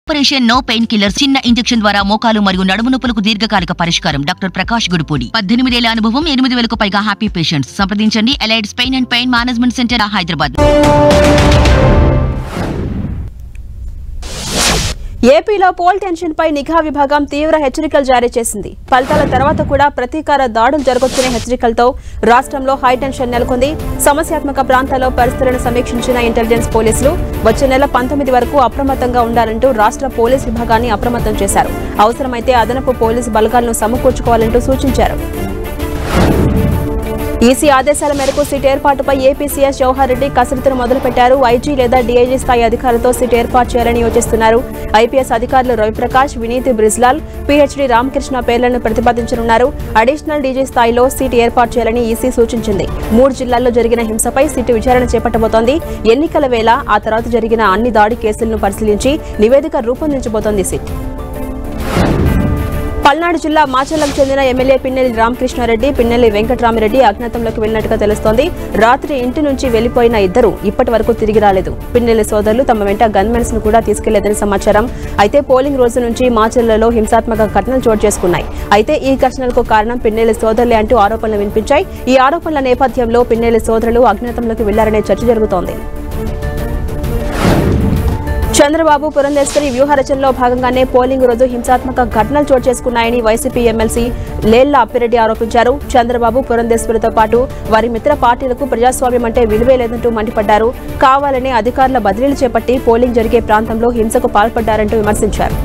operation no pain killer చిన్న injection ద్వారా మోకాలు మరియు నడుము నొప్పులకు దీర్ఘకాలిక పరిష్కారం డాక్టర్ ప్రకాష్ గుడిపూడి పద్దెనిమిదేళ్ల అనుభవం ఎనిమిది వేలకు పైగా హ్యాపీ పేషెంట్స్ సంప్రదించండి Allied's pain and pain management centre Hyderabad ఏపీలో పోల్ టెన్షన్ పై నిఘా విభాగం తీవ్ర హెచ్చరికలు జారీ చేసింది ఫలితాల తర్వాత కూడా ప్రతీకార దాడులు జరగొచ్చనే హెచ్చరికలతో రాష్ట్రంలో హై టెన్షన్ నెలకొంది సమస్యాత్మక ప్రాంతాల్లో పరిస్థితులను సమీక్షించిన ఇంటెలిజెన్స్ పోలీసులు వచ్చే నెల పంతొమ్మిది వరకు అప్రమత్తంగా ఉండాలంటూ రాష్ట్ర పోలీస్ విభాగాన్ని అప్రమత్తం చేశారు అవసరమైతే అదనపు పోలీసు బలగాలను సమకూర్చుకోవాలంటూ సూచించారు ఈసీ ఆదేశాల మేరకు సీట్ ఏర్పాటుపై ఏపీ సీఎస్ జవహర్ రెడ్డి కసరత్తును మొదలుపెట్టారు ఐజీ లేదా డీఐజీ స్థాయి అధికారులతో సీట్ ఏర్పాటు చేయాలని యోచిస్తున్నారు ఐపీఎస్ అధికారులు రవిప్రకాష్ వినీత్ బ్రిజ్లాల్ పీహెచ్డీ రామకృష్ణ పేర్లను ప్రతిపాదించనున్నారు అడిషనల్ డీజీ స్థాయిలో సీట్ ఏర్పాటు చేయాలని ఈసీ సూచించింది మూడు జిల్లాల్లో జరిగిన హింసపై సీటు విచారణ చేపట్టబోతోంది ఎన్నికల వేళ ఆ తర్వాత జరిగిన అన్ని దాడి కేసులను పరిశీలించి నివేదిక రూపొందించబోతోంది సిట్ పల్నాడు జిల్లా మాచర్లకు చెందిన ఎమ్మెల్యే పిన్నెల్లి రామకృష్ణారెడ్డి పిన్నెల్లి వెంకటరామిరెడ్డి అజ్ఞాతంలోకి వెళ్లినట్టుగా తెలుస్తోంది రాత్రి ఇంటి నుంచి వెళ్లిపోయిన ఇద్దరు ఇప్పటి వరకు తిరిగి రాలేదు పిన్నెల్లి సోదరులు తమ వెంట గన్మెన్స్ ను కూడా తీసుకెళ్లేదని సమాచారం అయితే పోలింగ్ రోజు నుంచి మాచర్లలో హింసాత్మక ఘటనలు చోటు చేసుకున్నాయి అయితే ఈ ఘటనలకు కారణం పిన్నెల్లి సోదరులే అంటూ ఆరోపణలు వినిపించాయి ఈ ఆరోపణల నేపథ్యంలో పిన్నెల్లి సోదరులు అజ్ఞాతంలోకి వెళ్లారనే చర్చ జరుగుతోంది చంద్రబాబు పురంధేశ్వరి వ్యూహ రచనలో భాగంగానే పోలింగ్ రోజు హింసాత్మక ఘటనలు చోటు చేసుకున్నాయని వైసీపీ ఎమ్మెల్సీ లేళ్ల అప్పిరెడ్డి ఆరోపించారు చంద్రబాబు పురంధేశ్వరితో పాటు వారి మిత్ర పార్టీలకు ప్రజాస్వామ్యం అంటే విలువే లేదంటూ మండిపడ్డారు కావాలనే అధికారుల బదిలీలు చేపట్టి పోలింగ్ జరిగే ప్రాంతంలో హింసకు పాల్పడ్డారంటూ విమర్శించారు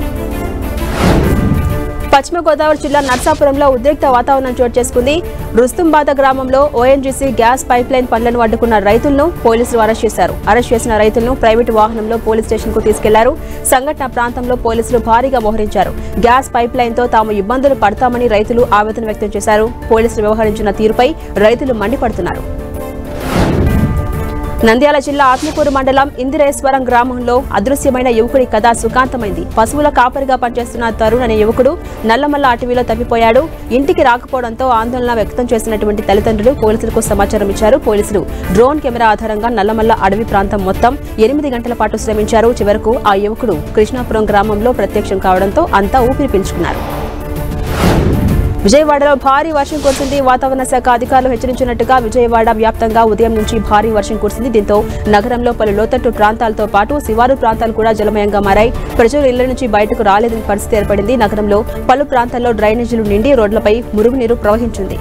పశ్చిమ గోదావరి జిల్లా నర్సాపురంలో ఉద్రిక్త వాతావరణం చోటు చేసుకుంది రుస్తుంబాద గ్రామంలో ఓఎన్జీసీ గ్యాస్ పైప్ లైన్ పనులను అడ్డుకున్న రైతులను పోలీసులు అరెస్ట్ చేశారు అరెస్ట్ చేసిన రైతులను ప్రైవేటు వాహనంలో పోలీస్ స్టేషన్ కు తీసుకెళ్లారు సంఘటన ప్రాంతంలో పోలీసులు భారీగా మోహరించారు గ్యాస్ పైప్ లైన్ తో తాము ఇబ్బందులు పడతామని రైతులు ఆవేదన వ్యక్తం చేశారు పోలీసులు వ్యవహరించిన తీరుపై రైతులు మండిపడుతున్నారు నంద్యాల జిల్లా ఆత్మకూరు మండలం ఇందిరేశ్వరం గ్రామంలో అదృశ్యమైన యువకుడి కథ సుఖాంతమైంది పశువుల కాపరిగా పనిచేస్తున్న తరుణ్ అనే యువకుడు నల్లమల్ల అటవీలో తప్పిపోయాడు ఇంటికి రాకపోవడంతో ఆందోళన వ్యక్తం చేసినటువంటి తల్లిదండ్రులు పోలీసులకు సమాచారం ఇచ్చారు పోలీసులు డ్రోన్ కెమెరా ఆధారంగా నల్లమల్ల అడవి ప్రాంతం మొత్తం ఎనిమిది గంటల పాటు శ్రమించారు చివరకు ఆ యువకుడు కృష్ణాపురం గ్రామంలో ప్రత్యక్షం కావడంతో అంతా ఊపిరి పీల్చుకున్నారు విజయవాడలో భారీ వర్షం కురిసింది వాతావరణ శాఖ అధికారులు హెచ్చరించినట్టుగా విజయవాడ వ్యాప్తంగా ఉదయం నుంచి భారీ వర్షం కురిసింది దీంతో నగరంలో పలు లోతట్టు ప్రాంతాలతో పాటు శివారు ప్రాంతాలు కూడా జలమయంగా మారాయి ప్రజలు ఇళ్ల నుంచి బయటకు రాలేదని పరిస్థితి ఏర్పడింది నగరంలో పలు ప్రాంతాల్లో డ్రైనేజీలు నిండి రోడ్లపై మురుగునీరు ప్రవహించింది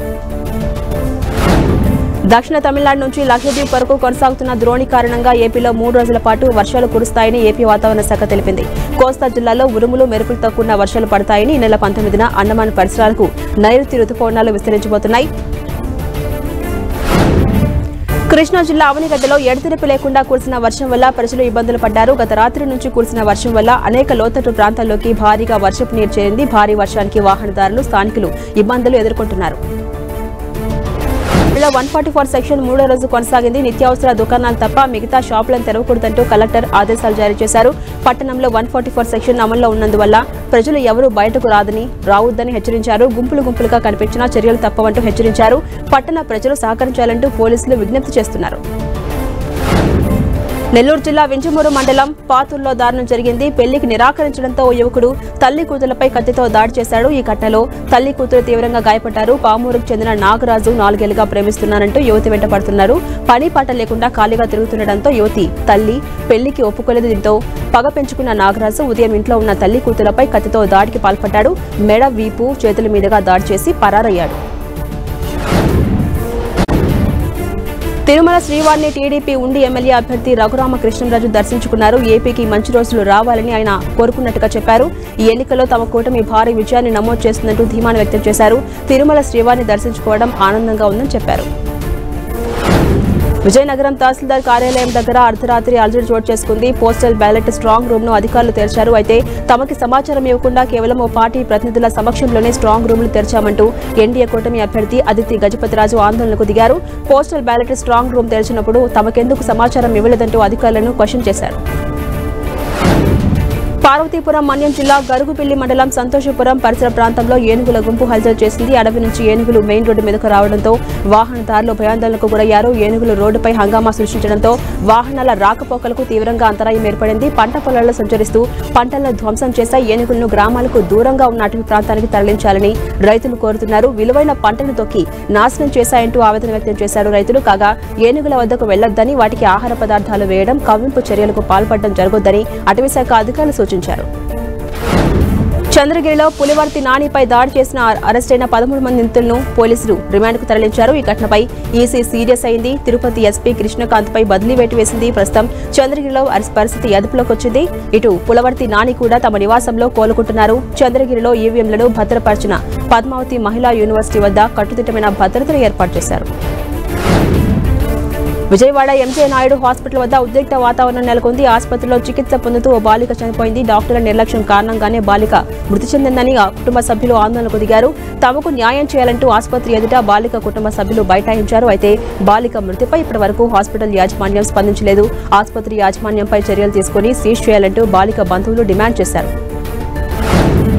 దక్షిణ తమిళనాడు నుంచి లక్షద్వీప్ వరకు కొనసాగుతున్న ద్రోణి కారణంగా ఏపీలో మూడు రోజుల పాటు వర్షాలు కురుస్తాయని ఏపీ వాతావరణ శాఖ తెలిపింది కోస్తా జిల్లాలో ఉరుములు మెరుపులతో కూడిన వర్షాలు పడతాయని ఈ నెల పంతొమ్మిదిన అండమాన్ పరిసరాలకు నైరుతి రుతుపవనాలు విస్తరించబోతున్నాయి కృష్ణా జిల్లా అవనిగడ్డలో ఎడతెరిపి లేకుండా కురిసిన వర్షం వల్ల ప్రజలు ఇబ్బందులు పడ్డారు గత రాత్రి నుంచి కురిసిన వర్షం వల్ల అనేక లోతట్టు ప్రాంతాల్లోకి భారీగా వర్షపు నీరు చేరింది భారీ వర్షానికి వాహనదారులు స్థానికులు ఇబ్బందులు ఎదుర్కొంటున్నారు లో వన్ ఫార్టీ ఫోర్ సెక్షన్ మూడో రోజు కొనసాగింది నిత్యావసర దుకాణాలు తప్ప మిగతా షాపులను తెరవకూడదంటూ కలెక్టర్ ఆదేశాలు జారీ చేశారు పట్టణంలో వన్ ఫార్టీ ఫోర్ సెక్షన్ అమల్లో ఉన్నందువల్ల ప్రజలు ఎవరూ బయటకు రాదని రావద్దని హెచ్చరించారు గుంపులు గుంపులుగా కనిపించినా చర్యలు తప్పవంటూ హెచ్చరించారు పట్టణ ప్రజలు సహకరించాలంటూ పోలీసులు విజ్ఞప్తి చేస్తున్నారు నెల్లూరు జిల్లా వింజమూరు మండలం పాతుల్లో దారుణం జరిగింది పెళ్లికి నిరాకరించడంతో ఓ యువకుడు తల్లి కూతురుపై కత్తితో దాడి చేశాడు ఈ ఘటనలో తల్లి కూతురు తీవ్రంగా గాయపడ్డారు పామూరుకు చెందిన నాగరాజు నాలుగేళ్లుగా ప్రేమిస్తున్నానంటూ యువతి వెంట పడుతున్నారు పని పాట లేకుండా ఖాళీగా తిరుగుతుండటంతో యువతి తల్లి పెళ్లికి ఒప్పుకోలేదు దీంతో పగ పెంచుకున్న నాగరాజు ఉదయం ఇంట్లో ఉన్న తల్లి కూతురుపై కత్తితో దాడికి పాల్పడ్డాడు మెడ వీపు చేతుల మీదుగా దాడి చేసి పరారయ్యాడు తిరుమల శ్రీవారిని టీడీపీ ఉండి ఎమ్మెల్యే అభ్యర్థి రఘురామకృష్ణరాజు దర్శించుకున్నారు ఏపీకి మంచి రోజులు రావాలని ఆయన కోరుకున్నట్టుగా చెప్పారు ఈ ఎన్నికల్లో తమ కూటమి భారీ విజయాన్ని నమోదు చేస్తుందంటూ ధీమాను వ్యక్తం చేశారు తిరుమల శ్రీవారిని దర్శించుకోవడం ఆనందంగా ఉందని చెప్పారు విజయనగరం తహసీల్దార్ కార్యాలయం దగ్గర అర్ధరాత్రి అలజడి చోటు చేసుకుంది పోస్టల్ బ్యాలెట్ స్ట్రాంగ్ రూమ్ ను అధికారులు తెరిచారు అయితే తమకి సమాచారం ఇవ్వకుండా కేవలం ఓ పార్టీ ప్రతినిధుల సమక్షంలోనే స్ట్రాంగ్ రూమ్ లు తెరిచామంటూ ఎన్డీఏ కూటమి అభ్యర్థి అదితి గజపతిరాజు ఆందోళనకు దిగారు పోస్టల్ బ్యాలెట్ స్ట్రాంగ్ రూమ్ తెరిచినప్పుడు తమకెందుకు సమాచారం ఇవ్వలేదంటూ అధికారులను క్వశ్చన్ చేశారు పార్వతీపురం మన్యం జిల్లా గరుగుపిల్లి మండలం సంతోషపురం పరిసర ప్రాంతంలో ఏనుగుల గుంపు హల్చల్ చేసింది అడవి నుంచి ఏనుగులు మెయిన్ రోడ్డు మీదకు రావడంతో వాహనదారులు భయాందోళనకు గురయ్యారు ఏనుగులు రోడ్డుపై హంగామా సృష్టించడంతో వాహనాల రాకపోకలకు తీవ్రంగా అంతరాయం ఏర్పడింది పంట పొలాల్లో సంచరిస్తూ పంటలను ధ్వంసం చేసే ఏనుగులను గ్రామాలకు దూరంగా ఉన్న అటవీ ప్రాంతానికి తరలించాలని రైతులు కోరుతున్నారు విలువైన పంటను తొక్కి నాశనం చేశాయంటూ ఆవేదన వ్యక్తం చేశారు రైతులు కాగా ఏనుగుల వద్దకు వెళ్లొద్దని వాటికి ఆహార పదార్థాలు వేయడం కవ్వింపు చర్యలకు పాల్పడడం జరగొద్దని అటవీ శాఖ అధికారులు సూచించారు చంద్రగిరిలో పులివర్తి నానిపై దాడి చేసిన అరెస్ట్ అయిన పదమూడు మంది నిందితులను పోలీసులు రిమాండ్కు తరలించారు ఈ ఘటనపై ఈసీ సీరియస్ అయింది తిరుపతి ఎస్పీ కృష్ణకాంత్ పై బదిలీ వేటు వేసింది ప్రస్తుతం చంద్రగిరిలో అరెస్ట్ పరిస్థితి అదుపులోకి వచ్చింది ఇటు పులవర్తి నాని కూడా తమ నివాసంలో కోలుకుంటున్నారు చంద్రగిరిలో ఈవీఎంలను భద్రపరిచిన పద్మావతి మహిళా యూనివర్సిటీ వద్ద కట్టుదిట్టమైన భద్రతను ఏర్పాటు చేశారు విజయవాడ ఎంజే నాయుడు హాస్పిటల్ వద్ద ఉద్రిక్త వాతావరణం నెలకొంది ఆసుపత్రిలో చికిత్స పొందుతూ ఓ బాలిక చనిపోయింది డాక్టర్ల నిర్లక్ష్యం కారణంగానే బాలిక మృతి చెందిందని ఆ కుటుంబ సభ్యులు ఆందోళనకు దిగారు తమకు న్యాయం చేయాలంటూ ఆసుపత్రి ఎదుట బాలిక కుటుంబ సభ్యులు బైఠాయించారు అయితే బాలిక మృతిపై ఇప్పటివరకు హాస్పిటల్ యాజమాన్యం స్పందించలేదు ఆసుపత్రి యాజమాన్యంపై చర్యలు తీసుకుని సీజ్ చేయాలంటూ బాలిక బంధువులు డిమాండ్ చేశారు